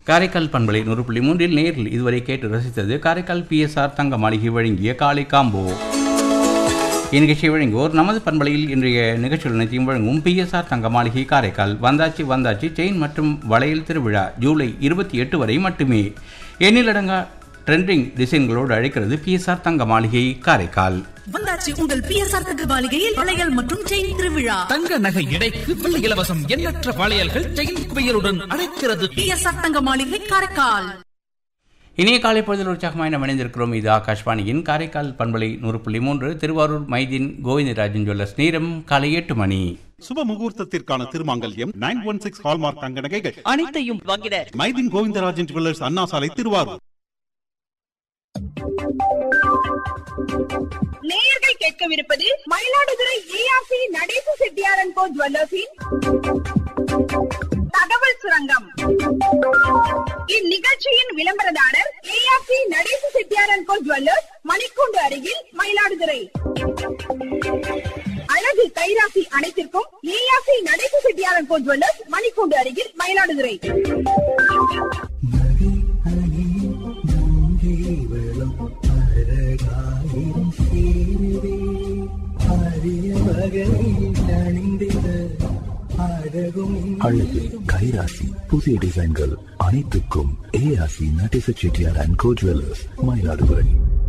காரைக்கால் பண்பலை நூறு புள்ளி மூன்றில் நேரில் இதுவரை கேட்டு ரசித்தது காரைக்கால் பிஎஸ்ஆர் தங்க மாளிகை வழங்கிய காலை காம்போ இந்நிகழ்ச்சியை வழங்குவோர் நமது பண்பலையில் இன்றைய நிகழ்ச்சிகள் அனைத்தையும் வழங்கும் பிஎஸ்ஆர் தங்க மாளிகை காரைக்கால் வந்தாச்சி வந்தாச்சி செயின் மற்றும் வளையல் திருவிழா ஜூலை இருபத்தி எட்டு வரை மட்டுமே எண்ணிலடங்கா ட்ரெண்டிங் டிசைன்களோடு அழைக்கிறது பிஎஸ்ஆர் தங்க மாளிகை காரைக்கால் வந்தாச்சு உங்கள் பிஎஸ்ஆர் தங்க மாளிகையில் வளையல் மற்றும் செயின் திருவிழா தங்க நகை எடைக்கு வெள்ளி இலவசம் எண்ணற்ற வளையல்கள் செயின் குவியலுடன் அழைக்கிறது பிஎஸ்ஆர் தங்க மாளிகை காரைக்கால் இனிய காலை பொழுதில் உற்சாகமாக நாம் இணைந்திருக்கிறோம் இது ஆகாஷ்வாணியின் காரைக்கால் பண்பலை நூறு புள்ளி மூன்று திருவாரூர் மைதீன் கோவிந்தராஜன் ஜுவல்லர்ஸ் நேரம் காலை எட்டு மணி சுப முகூர்த்தத்திற்கான திருமாங்கல்யம் நைன் ஒன் சிக்ஸ் ஹால்மார்க் தங்க நகைகள் அனைத்தையும் வாங்கிட மைதின் கோவிந்தராஜன் ஜுவல்லர்ஸ் அண்ணா சாலை திருவாரூர் நேயர்கள் கேட்கவிருப்பது மயிலாடுதுறை ஏஆர்சி நடேச செட்டியாரன் கோ ஜுவல்லர்ஸின் தகவல் சுரங்கம் இந்நிகழ்ச்சியின் விளம்பரதாரர் ஏஆர்சி நடேச செட்டியாரன் கோ ஜுவல்லர்ஸ் மணிக்கூண்டு அருகில் மயிலாடுதுறை அழகு கைராசி அனைத்திற்கும் ஏஆர்சி நடேச செட்டியாரன் கோ ஜுவல்லர்ஸ் மணிக்கூண்டு அருகில் மயிலாடுதுறை அழகு கைராசி புதிய டிசைன்கள் அனைத்துக்கும் ARC Nadesa Chettiar and co jewellers Mayiladuthurai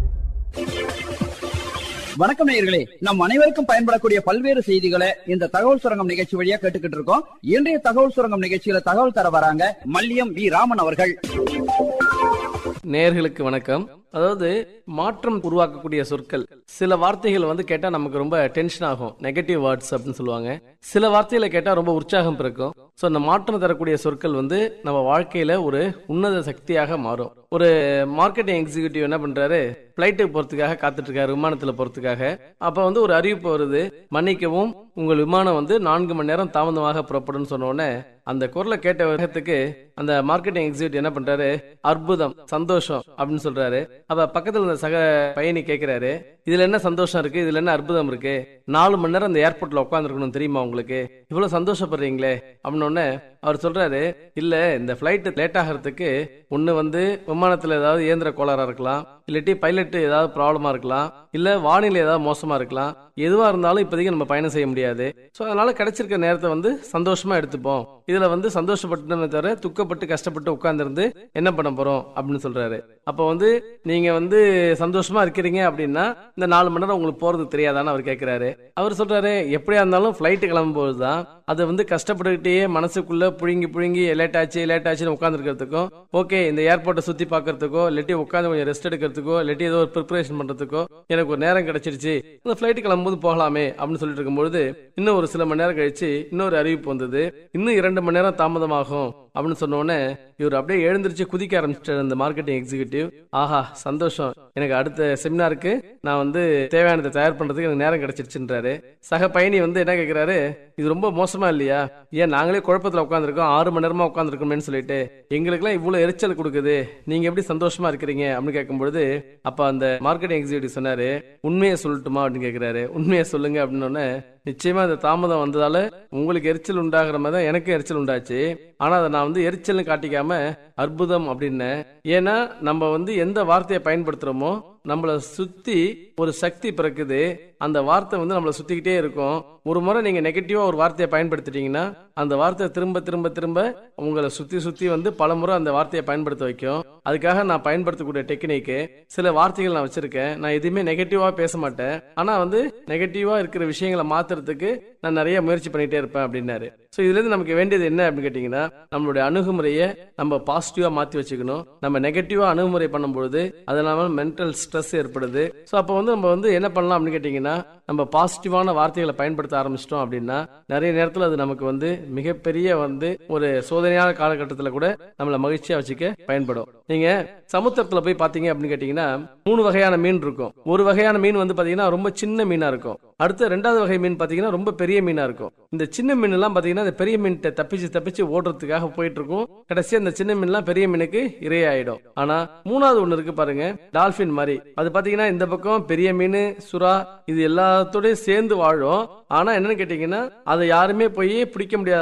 வணக்கம் நேயர்களே நம் அனைவருக்கும் பயன்படக்கூடிய பல்வேறு செய்திகளை இந்த தகவல் சுரங்கம் நிகழ்ச்சி வழியா கேட்டுக்கிட்டு இருக்கோம் இன்றைய தகவல் சுரங்கம் நிகழ்ச்சியில தகவல் தர வராங்க மல்லியம் வி ராமன் அவர்கள் நேர்களுக்கு வணக்கம் அதாவது மாற்றம் உருவாக்கக்கூடிய சொற்கள் சில வார்த்தைகள் வந்து கேட்டா நமக்கு ரொம்ப டென்ஷன் ஆகும் நெகட்டிவ் வேர்ட்ஸ் அப்படின்னு சொல்லுவாங்க சில வார்த்தைகளை கேட்டா ரொம்ப உற்சாகம் பிறக்கும் ஸோ அந்த மாற்றம் தரக்கூடிய சொற்கள் வந்து நம்ம வாழ்க்கையில ஒரு உன்னத சக்தியாக மாறும் ஒரு மார்க்கெட்டிங் எக்ஸிக்யூட்டிவ் என்ன பண்றாரு பிளைட்டுக்கு போறதுக்காக காத்துட்டு இருக்காரு விமானத்துல போறதுக்காக அப்ப வந்து ஒரு அறிவிப்பு வருது மன்னிக்கவும் உங்கள் விமானம் வந்து நான்கு மணி நேரம் தாமதமாக புறப்படும் சொன்ன உடனே அந்த குரலை கேட்ட விதத்துக்கு அந்த மார்க்கெட்டிங் எக்ஸிக்யூட்டிவ் என்ன பண்றாரு அற்புதம் சந்தோஷம் அப்படின்னு சொல்றாரு அப்ப பக்கத்துல இருந்த சக பயணி கேக்குறாரு இதுல என்ன சந்தோஷம் இருக்கு இதுல என்ன அற்புதம் இருக்கு நாலு மணி நேரம் அந்த ஏர்போர்ட்ல உட்காந்துருக்கணும் தெரியுமா உங்களுக்கு இவ்வளவு சந்தோஷப்படுறீங்களே அப்படின்னு உடனே அவர் சொல்றாரு இல்ல இந்த பிளைட் லேட் ஆகிறதுக்கு ஒண்ணு வந்து விமானத்துல ஏதாவது இயந்திர கோளாறா இருக்கலாம் இல்லாட்டி பைலட் ஏதாவது ப்ராப்ளமா இருக்கலாம் இல்ல வானிலை ஏதாவது மோசமா இருக்கலாம் எதுவா இருந்தாலும் இப்போதைக்கு நம்ம பயணம் செய்ய முடியாது சோ அதனால கிடைச்சிருக்க நேரத்தை வந்து சந்தோஷமா எடுத்துப்போம் இதுல வந்து சந்தோஷப்பட்டு தவிர துக்கப்பட்டு கஷ்டப்பட்டு உட்கார்ந்திருந்து என்ன பண்ண போறோம் அப்படின்னு சொல்றாரு அப்ப வந்து நீங்க வந்து சந்தோஷமா இருக்கிறீங்க அப்படின்னா இந்த நாலு மணி நேரம் உங்களுக்கு போறது தெரியாதான்னு அவர் கேட்கிறாரு அவர் சொல்றாரு எப்படியா இருந்தாலும் பிளைட் கிளம்பும்போது தான் அதை வந்து கஷ்டப்பட்டுக்கிட்டே மனசுக்குள்ள புழுங்கி புழுங்கி லேட் ஆச்சு லேட் ஆச்சுன்னு உட்காந்துருக்கிறதுக்கும் ஓகே இந்த ஏர்போர்ட்டை சுத்தி பார்க்கறதுக்கோ இல்லாட்டி உட்காந்து கொஞ்சம் ரெஸ்ட் எடுக்கிறதுக்கோ இல்லாட்டி ஏதோ ஒரு ப்ரிப்பரேஷன் பண்றதுக்கோ எனக்கு ஒரு நேரம் கிடைச்சிருச்சு இந்த ஃபிளைட் கிளம்பும்போது போகலாமே அப்படின்னு சொல்லிட்டு இருக்கும்பொழுது இன்னும் ஒரு சில மணி நேரம் கழிச்சு இன்னொரு அறிவிப்பு வந்தது இன்னும் இரண்டு மணி நேரம் தாமதமாகும் அப்படின்னு சொன்ன உடனே இவர் அப்படியே எழுந்திருச்சு குதிக்க ஆரம்பிச்சிட்டாரு இந்த மார்க்கெட்டிங் எக்ஸிகியூட்டிவ் ஆஹா சந்தோஷம் எனக்கு அடுத்த செமினாருக்கு நான் வந்து தேவையானதை தயார் பண்றதுக்கு எனக்கு நேரம் கிடைச்சிருச்சுன்றாரு சக பயணி வந்து என்ன கேக்குறாரு இது ரொம்ப மோசமா இல்லையா ஏன் நாங்களே குழப்பத்துல உட்காந்துருக்கோம் ஆறு மணி நேரமா உட்காந்துருக்கோம்னு சொல்லிட்டு எங்களுக்குலாம் இவ்வளவு எரிச்சல் கொடுக்குது நீங்க எப்படி சந்தோஷமா இருக்கிறீங்க அப்படின்னு கேட்கும்பொழுது அப்ப அந்த மார்க்கெட்டிங் எக்ஸிகியூட்டிவ் சொன்னாரு உண்மையை சொல்லட்டுமா அப்படின்னு கேக்குறாரு உண்மையை சொல்லுங்க அப்படின்னு உடனே நிச்சயமா இந்த தாமதம் வந்ததால உங்களுக்கு எரிச்சல் உண்டாகிற மாதிரி தான் எனக்கும் எரிச்சல் உண்டாச்சு ஆனா அதை நான் வந்து எரிச்சல்னு காட்டிக்காம அற்புதம் அப்படின்னு ஏன்னா நம்ம வந்து எந்த வார்த்தையை பயன்படுத்துறோமோ நம்மள சுத்தி ஒரு சக்தி பிறக்குது அந்த வார்த்தை வந்து நம்மளை சுத்திக்கிட்டே இருக்கும் ஒரு முறை நீங்க நெகட்டிவா ஒரு வார்த்தையை பயன்படுத்திட்டீங்கன்னா அந்த வார்த்தை திரும்ப திரும்ப திரும்ப உங்களை சுத்தி சுத்தி வந்து பல முறை அந்த வார்த்தையை பயன்படுத்த வைக்கும் அதுக்காக நான் பயன்படுத்தக்கூடிய டெக்னிக்கு சில வார்த்தைகள் நான் வச்சிருக்கேன் நான் எதுவுமே நெகட்டிவா பேச மாட்டேன் ஆனா வந்து நெகட்டிவா இருக்கிற விஷயங்களை மாத்துறதுக்கு நான் நிறைய முயற்சி பண்ணிட்டே இருப்பேன் அப்படின்னாரு சோ இதுல இருந்து நமக்கு வேண்டியது என்ன அப்படின்னு கேட்டீங்கன்னா நம்மளுடைய அணுகுமுறையை நம்ம பாசிட்டிவா மாத்தி வச்சுக்கணும் நம்ம நெகட்டிவா அணுகுமுறை பண்ணும்பொழுது அதனால மென்டல் ஸ்ட்ரெஸ் ஏற்படுது சோ அப்ப வந்து நம்ம வந்து என்ன பண்ணலாம் அப்படின்னு கேட்டீங்கன்னா நம்ம பாசிட்டிவான வார்த்தைகளை பயன்படுத்த ஆரம்பிச்சிட்டோம் அப்படின்னா நிறைய நேரத்துல அது நமக்கு வந்து மிகப்பெரிய வந்து ஒரு சோதனையான காலகட்டத்துல கூட நம்மள மகிழ்ச்சியா வச்சுக்க பயன்படும் நீங்க சமுத்திரத்துல போய் பாத்தீங்க அப்படின்னு கேட்டீங்கன்னா மூணு வகையான மீன் இருக்கும் ஒரு வகையான மீன் வந்து பாத்தீங்கன்னா ரொம்ப சின்ன மீனா இருக்கும் அடுத்த ரெண்டாவது வகை மீன் பாத்தீங்கன்னா ரொம்ப பெரிய மீனா இருக்கும் இந்த சின்ன மீன் எல்லாம் பாத்தீங்கன்னா அந்த பெரிய மீன் தப்பிச்சு தப்பிச்சு ஓடுறதுக்காக போயிட்டு இருக்கும் கடைசி அந்த சின்ன மீன் எல்லாம் பெரிய மீனுக்கு இரையாயிடும் ஆனா மூணாவது ஒண்ணு இருக்கு பாருங்க டால்பின் மாதிரி அது பாத்தீங்கன்னா இந்த பக்கம் பெரிய மீன் சுறா இது எல்லாத்தோடய சேர்ந்து வாழும் ஆனா என்னன்னு கேட்டீங்கன்னா அதை யாருமே போய் பிடிக்க முடியாது